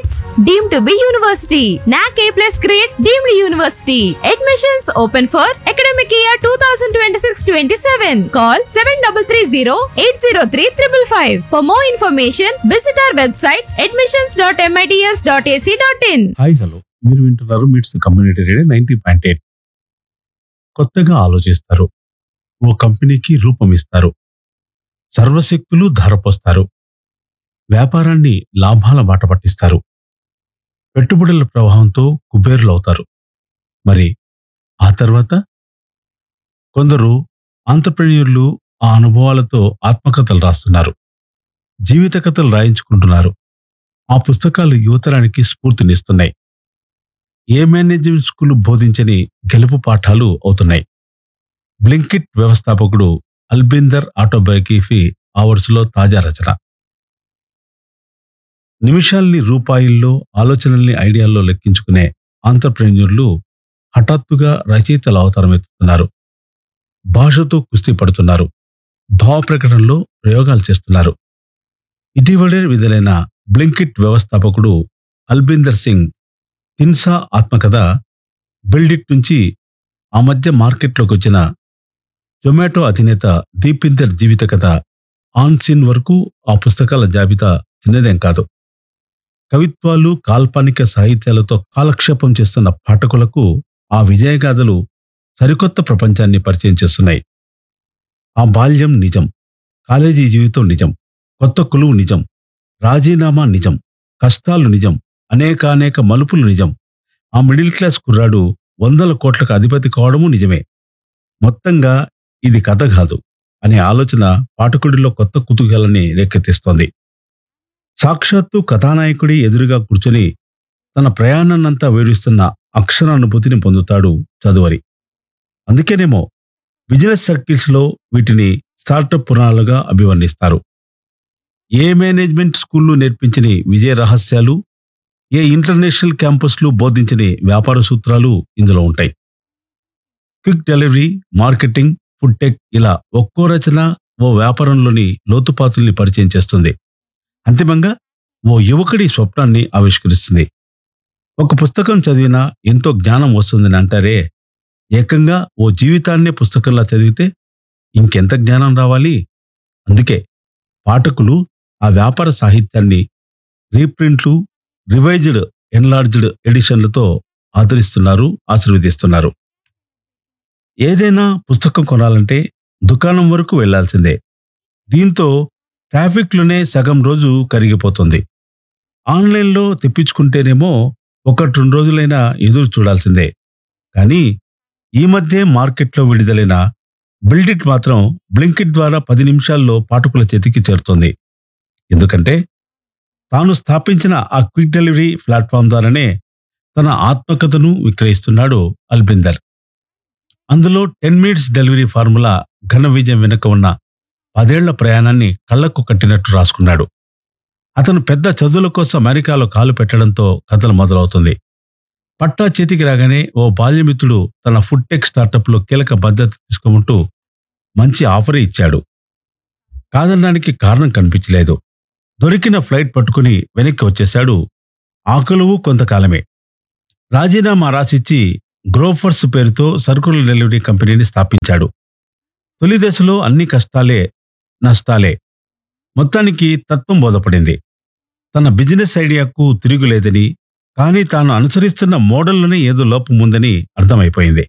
It's deemed to be university. NAC A plus grade deemed university. Admissions open for academic year 2026-27. Call 7330-803-555. For more information, visit our website admissions.mits.ac.in. Hi hello మీరు వింటున్నారు MITS community radio ninety point eight కొత్తగా ఆలోచిస్తారు ఓ కంపెనీకి రూపం ఇస్తారు సర్వశక్తులు ధారపోస్తారు వ్యాపారాన్ని లాభాల బాట పట్టిస్తారు పెట్టుబడుల ప్రవాహంతో కుబేరులు అవుతారు మరి ఆ తర్వాత కొందరు ఆంటర్ప్రెన్యూర్లు ఆ అనుభవాలతో ఆత్మకథలు రాస్తున్నారు జీవిత కథలు రాయించుకుంటున్నారు ఆ పుస్తకాలు యువతరానికి స్ఫూర్తినిస్తున్నాయి ఏ మేనేజ్మెంట్ స్కూల్ బోధించని గెలుపు పాఠాలు అవుతున్నాయి బ్లింకిట్ వ్యవస్థాపకుడు అల్బిందర్ ఆటోబయోగ్రఫీ ఆ వరుసలో తాజా రచన నిమిషాల్ని రూపాయల్లో ఆలోచనల్ని ఐడియాల్లో లెక్కించుకునే ఆంటర్ప్రెన్యూర్లు హఠాత్తుగా రచయితల అవతారం ఎత్తుతున్నారు భాషతో కుస్తీ పడుతున్నారు భావ ప్రకటనలో ప్రయోగాలు చేస్తున్నారు ఇటీవలే విడుదలైన బ్లింకిట్ వ్యవస్థాపకుడు అల్బిందర్ సింగ్ తిన్సా ఆత్మకథ బిల్డిట్ నుంచి ఆ మధ్య మార్కెట్లోకి వచ్చిన జొమాటో అధినేత దీపిందర్ జీవిత కథ ఆన్సిన్ వరకు ఆ పుస్తకాల జాబితా చిన్నదేం కాదు కవిత్వాలు కాల్పనిక సాహిత్యాలతో కాలక్షేపం చేస్తున్న పాఠకులకు ఆ విజయగాథలు సరికొత్త ప్రపంచాన్ని పరిచయం చేస్తున్నాయి ఆ బాల్యం నిజం కాలేజీ జీవితం నిజం కొత్త కొలువు నిజం రాజీనామా నిజం కష్టాలు నిజం అనేకానేక మలుపులు నిజం ఆ మిడిల్ క్లాస్ కుర్రాడు వందల కోట్లకు అధిపతి కావడము నిజమే మొత్తంగా ఇది కథ కాదు అనే ఆలోచన పాఠకుడిలో కొత్త కుతూహలాన్ని రేకెత్తిస్తోంది సాక్షాత్తు కథానాయకుడి ఎదురుగా కూర్చొని తన ప్రయాణాన్నంతా వేడిస్తున్న అక్షరానుభూతిని పొందుతాడు చదువరి అందుకేనేమో బిజినెస్ సర్కిల్స్లో వీటిని స్టార్టప్ పురాణాలుగా అభివర్ణిస్తారు ఏ మేనేజ్మెంట్ స్కూళ్ళు నేర్పించని విజయ రహస్యాలు ఏ ఇంటర్నేషనల్ క్యాంపస్లు బోధించని వ్యాపార సూత్రాలు ఇందులో ఉంటాయి quick delivery marketing food tech ఇలా ఒక్కో రచన ఓ వ్యాపారంలోని లోతుపాతుల్ని పరిచయం చేస్తుంది అంతిమంగా ఓ యువకుడి స్వప్నాన్ని ఆవిష్కరిస్తుంది ఒక పుస్తకం చదివినా ఎంతో జ్ఞానం వస్తుందని అంటారే ఏకంగా ఓ జీవితాన్నే పుస్తకంలా చదివితే ఇంకెంత జ్ఞానం రావాలి అందుకే పాఠకులు ఆ వ్యాపార సాహిత్యాన్ని రీప్రింట్లు రివైజ్డ్ ఎన్లార్జ్డ్ ఎడిషన్లతో ఆదరిస్తున్నారు ఆశీర్వదిస్తున్నారు ఏదైనా పుస్తకం కొనాలంటే దుకాణం వరకు వెళ్లాల్సిందే దీంతో ట్రాఫిక్లోనే సగం రోజు కరిగిపోతుంది ఆన్లైన్లో తెప్పించుకుంటేనేమో ఒకటి రెండు రోజులైనా ఎదురు చూడాల్సిందే కానీ ఈ మధ్య మార్కెట్లో విడుదలైన బిల్డిట్ మాత్రం బ్లింకిట్ ద్వారా పది నిమిషాల్లో పాఠకుల చేతికి చేరుతుంది ఎందుకంటే తాను స్థాపించిన ఆ క్విక్ డెలివరీ ప్లాట్ఫామ్ ద్వారానే తన ఆత్మకథను విక్రయిస్తున్నాడు అల్బిందర్ అందులో టెన్ మినిట్స్ డెలివరీ ఫార్ములా ఘన విజయం వెనుక ఉన్న పదేళ్ల ప్రయాణాన్ని కళ్లకు కట్టినట్టు రాసుకున్నాడు అతను పెద్ద చదువుల కోసం అమెరికాలో కాలు పెట్టడంతో కథలు మొదలవుతుంది పట్టా చేతికి రాగానే ఓ బాల్యమిత్రుడు తన ఫుడ్ టెక్ స్టార్టప్లో కీలక భద్రత తీసుకోమంటూ మంచి ఆఫర్ ఇచ్చాడు కాదనడానికి కారణం కనిపించలేదు దొరికిన ఫ్లైట్ పట్టుకుని వెనక్కి వచ్చేశాడు ఆకలువు కొంతకాలమే రాజీనామా రాసిచ్చి గ్రోఫర్స్ పేరుతో సరుకుల డెలివరీ కంపెనీని స్థాపించాడు తొలి దశలో అన్ని కష్టాలే నష్టాలే మొత్తానికి తత్వం బోధపడింది తన బిజినెస్ ఐడియాకు తిరుగులేదని కానీ తాను అనుసరిస్తున్న మోడల్లోనే ఏదో లోపం ఉందని అర్థమైపోయింది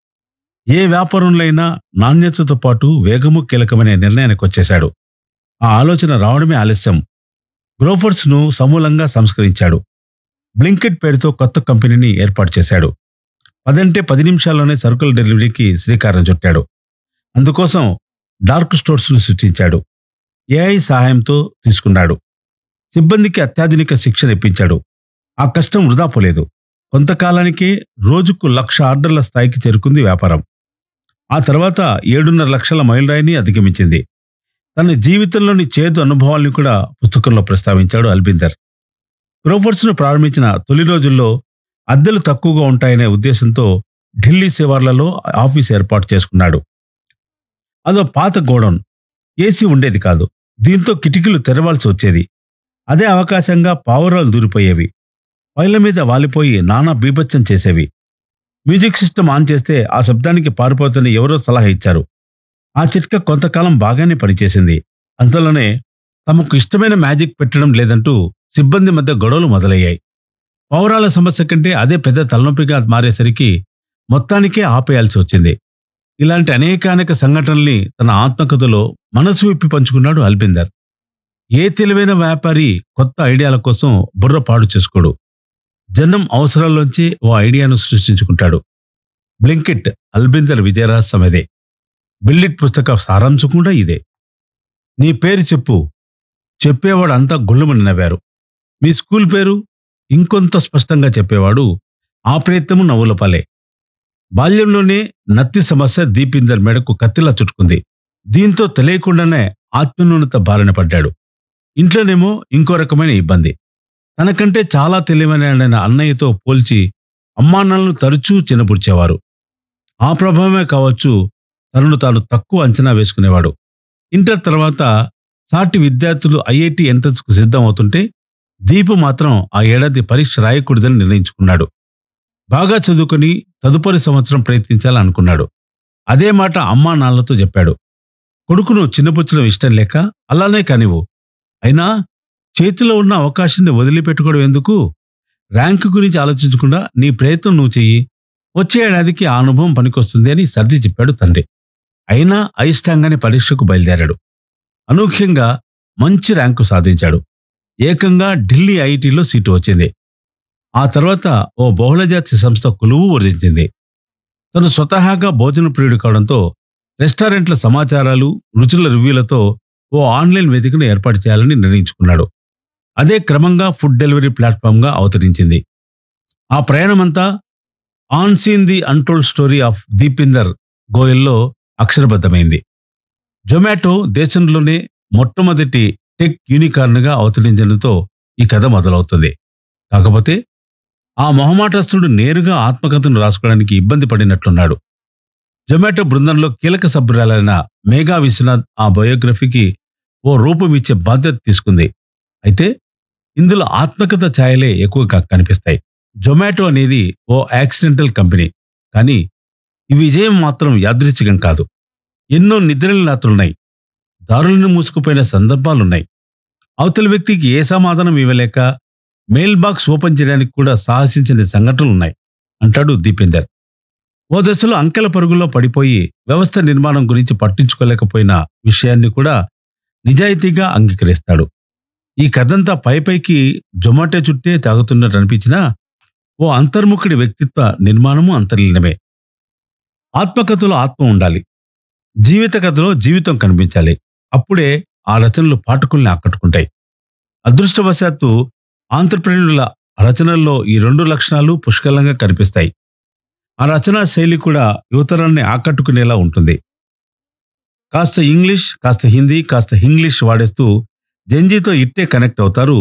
ఏ వ్యాపారంలో అయినా నాణ్యతతో పాటు వేగము కీలకమనే నిర్ణయానికి వచ్చేశాడు ఆ ఆలోచన రావడమే ఆలస్యం గ్రోఫర్స్ ను సమూలంగా సంస్కరించాడు బ్లింకెట్ పేరుతో కొత్త కంపెనీని ఏర్పాటు చేశాడు పదంటే పది నిమిషాల్లోనే సరుకుల డెలివరీకి శ్రీకారం చుట్టాడు అందుకోసం డార్క్ స్టోర్స్ ను సృష్టించాడు ఏఐ సహాయంతో తీసుకున్నాడు సిబ్బందికి అత్యాధునిక శిక్షణ ఇప్పించాడు ఆ కష్టం వృధా పోలేదు కొంతకాలానికే రోజుకు లక్ష ఆర్డర్ల స్థాయికి చేరుకుంది వ్యాపారం ఆ తర్వాత ఏడున్నర లక్షల మైలురాయిని అధిగమించింది తన జీవితంలోని చేదు అనుభవాల్ని కూడా పుస్తకంలో ప్రస్తావించాడు అల్బిందర్ గ్రోఫర్స్ను ప్రారంభించిన తొలి రోజుల్లో అద్దెలు తక్కువగా ఉంటాయనే ఉద్దేశంతో ఢిల్లీ శివార్లలో ఆఫీస్ ఏర్పాటు చేసుకున్నాడు అదో పాత గోడౌన్ ఏసీ ఉండేది కాదు దీంతో కిటికీలు తెరవాల్సి వచ్చేది అదే అవకాశంగా పావురాలు దూరిపోయేవి పైల మీద వాలిపోయి నానా బీభత్సం చేసేవి మ్యూజిక్ సిస్టమ్ ఆన్ చేస్తే ఆ శబ్దానికి పారిపోతని ఎవరో సలహా ఇచ్చారు ఆ చిట్క కొంతకాలం బాగానే పనిచేసింది అంతలోనే తమకు ఇష్టమైన మ్యాజిక్ పెట్టడం లేదంటూ సిబ్బంది మధ్య గొడవలు మొదలయ్యాయి పౌరాల సమస్య కంటే అదే పెద్ద తలనొప్పిగా మారేసరికి మొత్తానికే ఆపేయాల్సి వచ్చింది ఇలాంటి అనేకానేక సంఘటనల్ని తన ఆత్మకథలో మనసు విప్పి పంచుకున్నాడు అల్బిందర్ ఏ తెలివైన వ్యాపారి కొత్త ఐడియాల కోసం బుర్ర పాడు చేసుకోడు జనం అవసరాల్లోంచి ఓ ఐడియాను సృష్టించుకుంటాడు బ్లింకిట్ అల్బిందర్ విజయరహస్యం ఇదే బిల్లిట్ పుస్తక సారాంశం కూడా ఇదే నీ పేరు చెప్పు చెప్పేవాడు అంతా గుళ్ళమని నవ్వారు మీ స్కూల్ పేరు ఇంకొంత స్పష్టంగా చెప్పేవాడు ఆ ప్రయత్నము నవ్వుల పాలే బాల్యంలోనే నత్తి సమస్య దీపిందర్ మెడకు కత్తిలా చుట్టుకుంది దీంతో తెలియకుండానే ఆత్మన్యూనత బారిన పడ్డాడు ఇంట్లోనేమో ఇంకో రకమైన ఇబ్బంది తనకంటే చాలా తెలివైన అన్నయ్యతో పోల్చి అమ్మానాన్నలను తరచూ చిన్నపుడ్చేవారు ఆ ప్రభావమే కావచ్చు తనను తాను తక్కువ అంచనా వేసుకునేవాడు ఇంటర్ తర్వాత సాటి విద్యార్థులు ఐఐటి ఎంట్రన్స్ కు సిద్ధం అవుతుంటే దీపు మాత్రం ఆ ఏడాది పరీక్ష రాయకూడదని నిర్ణయించుకున్నాడు బాగా చదువుకుని తదుపరి సంవత్సరం ప్రయత్నించాలనుకున్నాడు అదే మాట అమ్మా నాన్నలతో చెప్పాడు కొడుకును చిన్నపుచ్చడం ఇష్టం లేక అలానే కానివ్వు అయినా చేతిలో ఉన్న అవకాశాన్ని వదిలిపెట్టుకోవడం ఎందుకు ర్యాంకు గురించి ఆలోచించకుండా నీ ప్రయత్నం నువ్వు చెయ్యి వచ్చే ఏడాదికి ఆ అనుభవం పనికొస్తుంది అని సర్ది చెప్పాడు తండ్రి అయినా అయిష్టంగానే పరీక్షకు బయలుదేరాడు అనూహ్యంగా మంచి ర్యాంకు సాధించాడు ఏకంగా ఢిల్లీ ఐఐటిలో సీటు వచ్చింది ఆ తర్వాత ఓ బహుళజాతి సంస్థ కొలువు వర్జించింది తను స్వతహాగా భోజన ప్రియుడు కావడంతో రెస్టారెంట్ల సమాచారాలు రుచుల రివ్యూలతో ఓ ఆన్లైన్ వేదికను ఏర్పాటు చేయాలని నిర్ణయించుకున్నాడు అదే క్రమంగా ఫుడ్ డెలివరీ ప్లాట్ఫామ్గా అవతరించింది ఆ ప్రయాణమంతా on scene the untold story of Deepinder గోయల్లో అక్షరబద్ధమైంది జొమాటో దేశంలోనే మొట్టమొదటి టెక్ యూనికార్న్గా అవతరించడంతో ఈ కథ మొదలవుతుంది కాకపోతే ఆ మొహమాటస్తుడు నేరుగా ఆత్మకథను రాసుకోవడానికి ఇబ్బంది పడినట్లున్నాడు జొమాటో బృందంలో కీలక సభ్యురాలైన మేఘా విశ్వనాథ్ ఆ బయోగ్రఫీకి ఓ రూపం ఇచ్చే బాధ్యత తీసుకుంది అయితే ఇందులో ఆత్మకథ ఛాయలే ఎక్కువగా కనిపిస్తాయి జొమాటో అనేది ఓ యాక్సిడెంటల్ కంపెనీ కానీ ఈ విజయం మాత్రం యాదృచ్ఛికం కాదు ఎన్నో నిద్రల రాత్రులున్నాయి దారులను మూసుకుపోయిన సందర్భాలున్నాయి అవతల వ్యక్తికి ఏ సమాధానం ఇవ్వలేక మెయిల్ బాక్స్ ఓపెన్ చేయడానికి కూడా సాహసించిన సంఘటనలున్నాయి అంటాడు దీపేందర్ ఓ దశలో అంకెల పరుగులో పడిపోయి వ్యవస్థ నిర్మాణం గురించి పట్టించుకోలేకపోయిన విషయాన్ని కూడా నిజాయితీగా అంగీకరిస్తాడు ఈ కథంతా పైపైకి జొమాటో చుట్టే తాగుతున్నట్టు అనిపించినా ఓ అంతర్ముఖుడి వ్యక్తిత్వ నిర్మాణము అంతర్లీనమే ఆత్మకథలో ఆత్మ ఉండాలి జీవిత కథలో జీవితం కనిపించాలి అప్పుడే ఆ రచనలు పాఠకుల్ని ఆకట్టుకుంటాయి అదృష్టవశాత్తు ఆంధ్రప్రేణుల రచనల్లో ఈ రెండు లక్షణాలు పుష్కలంగా కనిపిస్తాయి ఆ రచనా శైలి కూడా యువతరాన్ని ఆకట్టుకునేలా ఉంటుంది కాస్త ఇంగ్లీష్ కాస్త హిందీ కాస్త ఇంగ్లీష్ వాడేస్తూ జంజీతో ఇట్టే కనెక్ట్ అవుతారు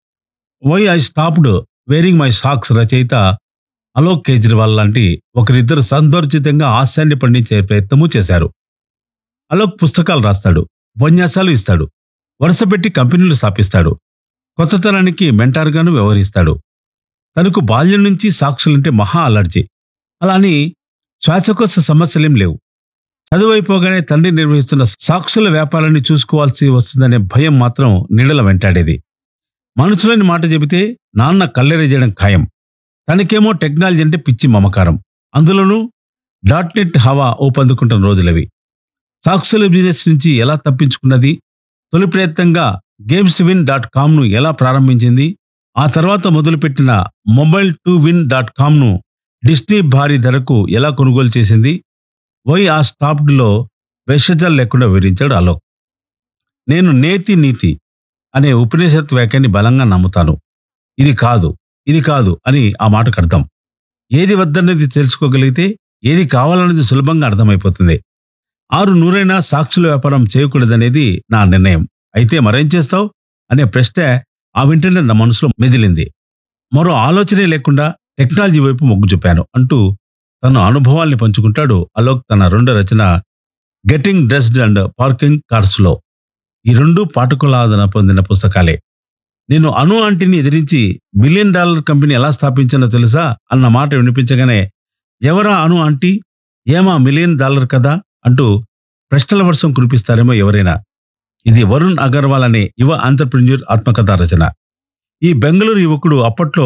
why I stopped wearing my socks రచయిత అలోక్ కేజ్రీవాల్ లాంటి ఒకరిద్దరు సందర్జితంగా హాస్యాన్ని పండించే ప్రయత్నము చేశారు అలోక్ పుస్తకాలు రాస్తాడు ఉపన్యాసాలు ఇస్తాడు వరుసపెట్టి కంపెనీలు స్థాపిస్తాడు కొత్తతనానికి మెంటార్గాను వ్యవహరిస్తాడు తనకు బాల్యం నుంచి సాక్షులంటే మహా అలర్జీ అలాని శ్వాసకోశ సమస్యలేం లేవు చదువైపోగానే తండ్రి నిర్వహిస్తున్న సాక్షుల వ్యాపారాన్ని చూసుకోవాల్సి వస్తుందనే భయం మాత్రం నీడల వెంటాడేది మనసులోని మాట చెబితే నాన్న కళ్ళెరేయడం ఖాయం తనకేమో టెక్నాలజీ అంటే పిచ్చి మమకారం అందులోనూ డాట్ నెట్ హవా ఊపందుకుంటున్న రోజులవి సాక్షుల బిజినెస్ నుంచి ఎలా తప్పించుకున్నది తొలి ప్రయత్నంగా గేమ్స్ విన్ డాట్ కామ్ను ఎలా ప్రారంభించింది ఆ తర్వాత మొదలుపెట్టిన మొబైల్ టు విన్ డాట్ కామ్ను డిస్నీ భారీ ధరకు ఎలా కొనుగోలు చేసింది వై ఆ స్టాప్డ్లో వెషజాలు లేకుండా వివరించాడు అలోక్ నేను నేతి నీతి అనే ఉపనిషత్ వ్యాఖ్యాన్ని బలంగా నమ్ముతాను ఇది కాదు ఇది కాదు అని ఆ మాటకు అర్థం ఏది వద్దన్నది తెలుసుకోగలిగితే ఏది కావాలన్నది సులభంగా అర్థమైపోతుంది ఆరు నూరైనా సాక్షుల వ్యాపారం చేయకూడదనేది నా నిర్ణయం అయితే మరేం చేస్తావు అనే ప్రశ్న ఆ వెంటనే నా మనసులో మెదిలింది మరో ఆలోచనే లేకుండా టెక్నాలజీ వైపు మొగ్గు చూపాను అంటూ తన అనుభవాల్ని పంచుకుంటాడు అలోక్ తన రెండో రచన getting dressed and parking cars లో ఈ రెండు పాఠకుల ఆదరణ పొందిన పుస్తకాలే నేను అను ఆంటీని ఎదిరించి మిలియన్ డాలర్ కంపెనీ ఎలా స్థాపించానో తెలుసా అన్న మాట వినిపించగానే ఎవరా అను ఆంటీ ఏమా మిలియన్ డాలర్ కదా అంటూ ప్రశ్నల వర్షం కురిపిస్తారేమో ఎవరైనా ఇది వరుణ్ అగర్వాల్ అనే యువ ఆంటర్ప్రెన్యూర్ ఆత్మకథా రచన ఈ బెంగళూరు యువకుడు అప్పట్లో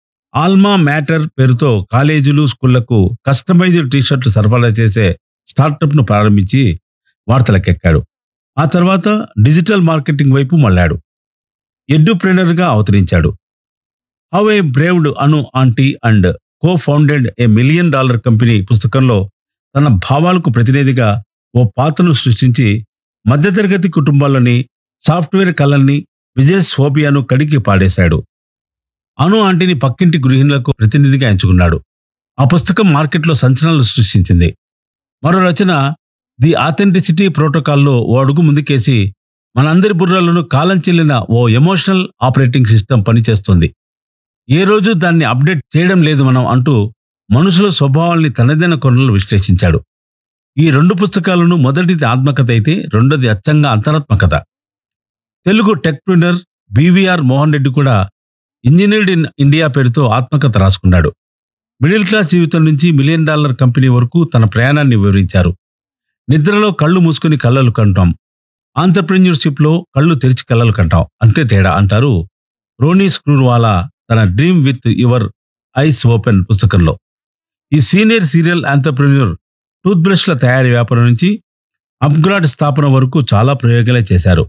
ఆల్మా మ్యాటర్ పేరుతో కాలేజీలు స్కూళ్లకు కస్టమైజ్డ్ టీషర్ట్లు సరఫరా చేసే స్టార్టప్ ను ప్రారంభించి వార్తలకెక్కాడు ఆ తర్వాత డిజిటల్ మార్కెటింగ్ వైపు మళ్ళాడు ఎడ్యుప్రెనర్ గా అవతరించాడు how a braved Anu aunty and co founded a million dollar company పుస్తకంలో తన భావాలకు ప్రతినిధిగా ఓ పాత్రను సృష్టించి మధ్యతరగతి కుటుంబాల్లోని సాఫ్ట్వేర్ కళల్ని విజయ్ ఫోబియాను కడిగి పాడేశాడు అను ఆంటీని పక్కింటి గృహిణులకు ప్రతినిధిగా ఎంచుకున్నాడు ఆ పుస్తకం మార్కెట్లో సంచలనాలు సృష్టించింది మరో రచన ది ఆథెంటిసిటీ ప్రోటోకాల్లో ఓ అడుగు ముందుకేసి మనందరి బుర్రలను కాలం చెల్లిన ఓ ఎమోషనల్ ఆపరేటింగ్ సిస్టమ్ పనిచేస్తుంది ఏ రోజు దాన్ని అప్డేట్ చేయడం లేదు మనం అంటూ మనుషుల స్వభావాల్ని తనదైన కొనలు విశ్లేషించాడు ఈ రెండు పుస్తకాలను మొదటిది ఆత్మకథ అయితే రెండోది అచ్చంగా అంతరాత్మకథ తెలుగు టెక్ప్రినర్ బీవీఆర్ మోహన్ రెడ్డి కూడా ఇంజనీర్డ్ ఇన్ ఇండియా పేరుతో ఆత్మకథ రాసుకున్నాడు మిడిల్ క్లాస్ జీవితం నుంచి మిలియన్ డాలర్ కంపెనీ వరకు తన ప్రయాణాన్ని వివరించారు నిద్రలో కళ్ళు మూసుకుని కళ్ళలు కంటాం ఆంటర్ప్రెన్యూర్షిప్ లో కళ్ళు తెరిచి కళ్ళలు కంటాం అంతే తేడా అంటారు రోనీ స్క్రూర్వాలా తన dream with your eyes open పుస్తకంలో ఈ సీనియర్ సీరియల్ ఆంటర్ప్రెన్యూర్ టూత్ బ్రష్ల తయారీ వ్యాపారం నుంచి అప్గ్రాడ్ స్థాపన వరకు చాలా ప్రయోగాలే చేశారు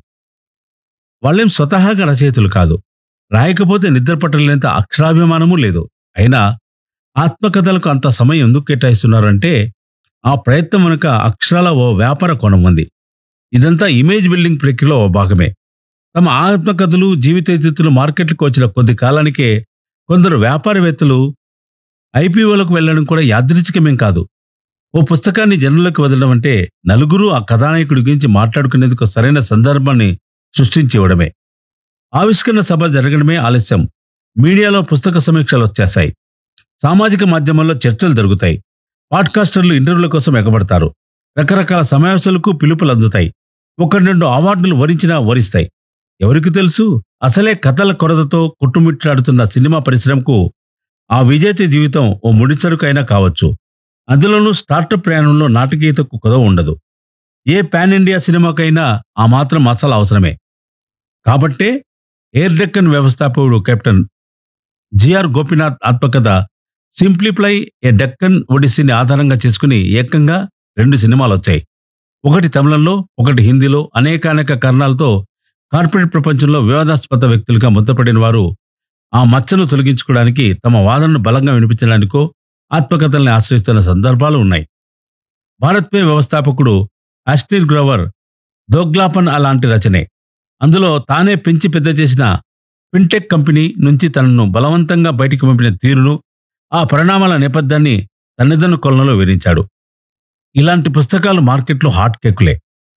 వాళ్ళేం స్వతహాగా రచయితలు కాదు రాయకపోతే నిద్ర పట్టలేనంత అక్షరాభిమానము లేదు అయినా ఆత్మకథలకు అంత సమయం ఎందుకు కేటాయిస్తున్నారంటే ఆ ప్రయత్నం వెనుక అక్షరాల ఓ వ్యాపార కోణం ఉంది ఇదంతా ఇమేజ్ బిల్డింగ్ ప్రక్రియలో ఓ భాగమే తమ ఆత్మకథలు జీవితేతులు మార్కెట్లకు వచ్చిన కొద్ది కాలానికే కొందరు వ్యాపారవేత్తలు ఐపీఓలకు వెళ్ళడం కూడా యాదృచ్ఛికమేం కాదు ఓ పుస్తకాన్ని జనులకు వదలడం అంటే నలుగురు ఆ కథానాయకుడి గురించి మాట్లాడుకునేందుకు సరైన సందర్భాన్ని సృష్టించి ఇవ్వడమే ఆవిష్కరణ సభ జరగడమే ఆలస్యం మీడియాలో పుస్తక సమీక్షలు వచ్చేస్తాయి సామాజిక మాధ్యమాల్లో చర్చలు జరుగుతాయి పాడ్కాస్టర్లు ఇంటర్వ్యూల కోసం ఎగబడతారు రకరకాల సమావేశాలకు పిలుపులు అందుతాయి ఒకటి రెండు అవార్డులు వరించినా వరిస్తాయి ఎవరికి తెలుసు అసలే కథల కొరతతో కుట్టుమిట్టాడుతున్న సినిమా పరిశ్రమకు ఆ విజేత జీవితం ఓ ముడిసరుకైనా కావచ్చు అందులోనూ స్టార్టప్ ప్రయాణంలో నాటకీయతకు కొదవ ఉండదు ఏ పాన్ ఇండియా సినిమాకైనా ఆ మాత్రం మసాలా అవసరమే కాబట్టే ఎయిర్ డెక్కన్ వ్యవస్థాపకుడు కెప్టెన్ జిఆర్ గోపీనాథ్ ఆత్మకథ సింప్లిఫ్లై ఏ డెక్కన్ ఒడిస్సీని ఆధారంగా చేసుకుని ఏకంగా రెండు సినిమాలు వచ్చాయి ఒకటి తమిళంలో ఒకటి హిందీలో అనేకానేక కారణాలతో కార్పొరేట్ ప్రపంచంలో వివాదాస్పద వ్యక్తులుగా ముద్దపడిన వారు ఆ మచ్చను తొలగించుకోవడానికి తమ వాదనను బలంగా వినిపించడానికో ఆత్మకథల్ని ఆశ్రయిస్తున్న సందర్భాలు ఉన్నాయి భారత్ పే వ్యవస్థాపకుడు అస్టిర్ గ్రోవర్ దోగ్లాపన్ అలాంటి రచనే అందులో తానే పెంచి పెద్ద చేసిన ఫిన్టెక్ కంపెనీ నుంచి తనను బలవంతంగా బయటికి పంపిన తీరును ఆ పరిణామాల నేపథ్యాన్ని తన్నిదన్ను కొలనలో వివరించాడు ఇలాంటి పుస్తకాలు మార్కెట్లో హాట్ కేకులే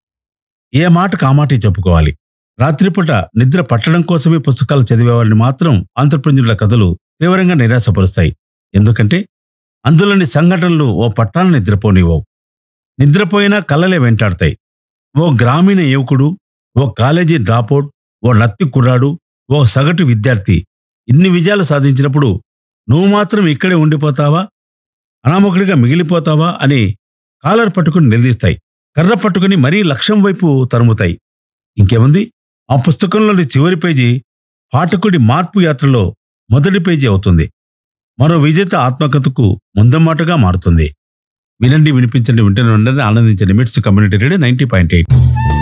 ఏ మాటకు ఆ మాటే చెప్పుకోవాలి రాత్రిపూట నిద్ర పట్టడం కోసమే పుస్తకాలు చదివేవారిని మాత్రం ఆంధ్రప్రజ్ఞుల కథలు తీవ్రంగా నిరాశపరుస్తాయి ఎందుకంటే అందులోని సంఘటనలు ఓ పట్టాన నిద్రపోనివ్వవు నిద్రపోయినా కళ్ళలే వెంటాడతాయి ఓ గ్రామీణ యువకుడు ఓ కాలేజీ డ్రాపౌట్ ఓ నత్తి కుర్రాడు ఓ సగటు విద్యార్థి ఇన్ని విజయాలు సాధించినప్పుడు నువ్వు మాత్రం ఇక్కడే ఉండిపోతావా అనామకుడిగా మిగిలిపోతావా అని కాలర్ పట్టుకుని నిలదీస్తాయి కర్ర పట్టుకుని మరీ లక్ష్యం వైపు తరుముతాయి ఇంకేముంది ఆ పుస్తకంలోని చివరి పేజీ పాఠకుడి మార్పు యాత్రలో మొదటి పేజీ అవుతుంది మరో విజేత ఆత్మకథకు ముందమ్మాటగా మారుతుంది వినండి వినిపించండి వింటూనే ఉండండి ఆనందించండి MITS community radio ninety point eight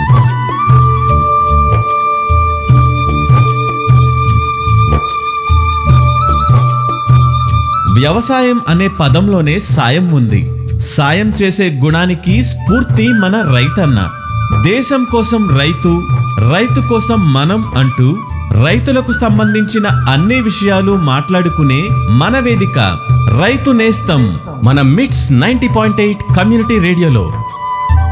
వ్యవసాయం అనే పదంలోనే సాయం ఉంది సాయం చేసే గుణానికి స్ఫూర్తి మన రైతన్న దేశం కోసం రైతు రైతు కోసం మనం అంటూ రైతులకు సంబంధించిన అన్ని విషయాలు మాట్లాడుకునే మన వేదిక రైతు నేస్తం మన మిట్స్ నైంటీ పాయింట్ ఎయిట్ కమ్యూనిటీ రేడియోలో